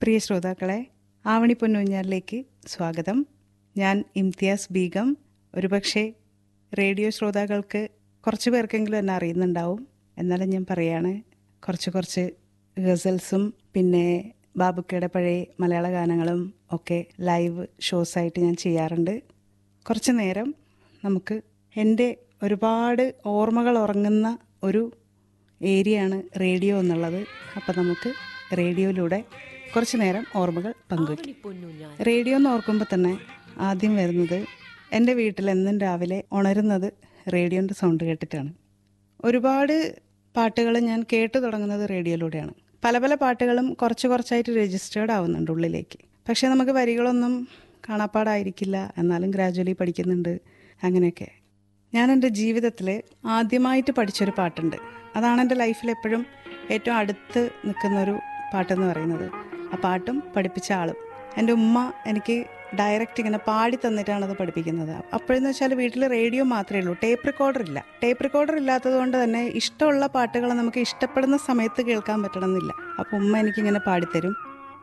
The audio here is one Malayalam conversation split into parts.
പ്രിയ ശ്രോതാക്കളെ ആവണി പൊന്നൂഞ്ഞാലിലേക്ക് സ്വാഗതം ഞാൻ ഇംതിയാസ് ബീഗം ഒരുപക്ഷെ റേഡിയോ ശ്രോതാക്കൾക്ക് കുറച്ച് പേർക്കെങ്കിലും എന്നെ അറിയുന്നുണ്ടാവും എന്നാലും ഞാൻ പറയാണ് കുറച്ച് കുറച്ച് ഗസൽസും പിന്നെ ബാബുക്കയുടെ പഴയ മലയാള ഗാനങ്ങളും ഒക്കെ ലൈവ് ഷോസായിട്ട് ഞാൻ ചെയ്യാറുണ്ട് കുറച്ച് നേരം നമുക്ക് എൻ്റെ ഒരുപാട് ഓർമ്മകൾ ഉറങ്ങുന്ന ഒരു ഏരിയയാണ് റേഡിയോ എന്നുള്ളത് അപ്പം നമുക്ക് റേഡിയോയിലൂടെ കുറച്ച് നേരം ഓർമ്മകൾ പങ്കുവയ്ക്കും പൊന്നുഞ്ഞാൽ റേഡിയോ എന്ന് ഓർക്കുമ്പോൾ തന്നെ ആദ്യം വരുന്നത് എൻ്റെ വീട്ടിൽ എന്നും രാവിലെ ഉണരുന്നത് റേഡിയോൻ്റെ സൗണ്ട് കേട്ടിട്ടാണ് ഒരുപാട് പാട്ടുകൾ ഞാൻ കേട്ടു തുടങ്ങുന്നത് റേഡിയോയിലൂടെയാണ് പല പല പാട്ടുകളും കുറച്ച് കുറച്ചായിട്ട് രജിസ്റ്റേർഡ് ആവുന്നുണ്ട് ഉള്ളിലേക്ക് പക്ഷേ നമുക്ക് വരികളൊന്നും കാണാപ്പാടായിരിക്കില്ല എന്നാലും ഗ്രാജുവലി പഠിക്കുന്നുണ്ട് അങ്ങനെയൊക്കെ ഞാൻ എൻ്റെ ജീവിതത്തിൽ ആദ്യമായിട്ട് പഠിച്ചൊരു പാട്ടുണ്ട് അതാണ് എൻ്റെ ലൈഫിൽ എപ്പോഴും ഏറ്റവും അടുത്ത് നിൽക്കുന്നൊരു പാട്ടെന്ന് പറയുന്നത് ആ പാട്ടും പഠിപ്പിച്ച ആളും എൻ്റെ ഉമ്മ എനിക്ക് ഡയറക്റ്റ് ഇങ്ങനെ പാടി തന്നിട്ടാണ് അത് പഠിപ്പിക്കുന്നത് അപ്പോഴെന്ന് വെച്ചാൽ വീട്ടിൽ റേഡിയോ മാത്രമേ ഉള്ളൂ ടേപ്പ് റെക്കോർഡർ ഇല്ല ടേപ്പ് റെക്കോർഡർ ഇല്ലാത്തത് കൊണ്ട് തന്നെ ഇഷ്ടമുള്ള പാട്ടുകൾ നമുക്ക് ഇഷ്ടപ്പെടുന്ന സമയത്ത് കേൾക്കാൻ പറ്റണമെന്നില്ല അപ്പോൾ ഉമ്മ എനിക്കിങ്ങനെ പാടിത്തരും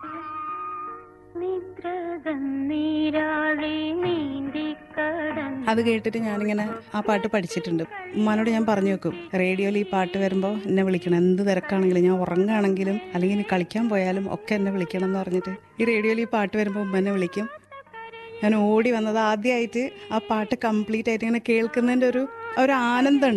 നിദ്രകണ്ണീരാഴി നീന്തിക്കടൻ അത് കേട്ടിട്ട് ഞാനിങ്ങനെ ആ പാട്ട് പഠിച്ചിട്ടുണ്ട് ഉമ്മാനോട് ഞാൻ പറഞ്ഞു വെക്കും റേഡിയോയിൽ ഈ പാട്ട് വരുമ്പോൾ എന്നെ വിളിക്കണം എന്ത് തിരക്കാണെങ്കിലും ഞാൻ ഉറങ്ങുകയാണെങ്കിലും അല്ലെങ്കിൽ ഇനി കളിക്കാൻ പോയാലും ഒക്കെ എന്നെ വിളിക്കണം എന്ന് പറഞ്ഞിട്ട് ഈ റേഡിയോയിൽ ഈ പാട്ട് വരുമ്പോൾ ഉമ്മ എന്നെ വിളിക്കും ഞാൻ ഓടി വന്നത് ആദ്യമായിട്ട് ആ പാട്ട് കംപ്ലീറ്റ് ആയിട്ട് ഇങ്ങനെ കേൾക്കുന്നതിൻ്റെ ഒരു ഒരു ആനന്ദം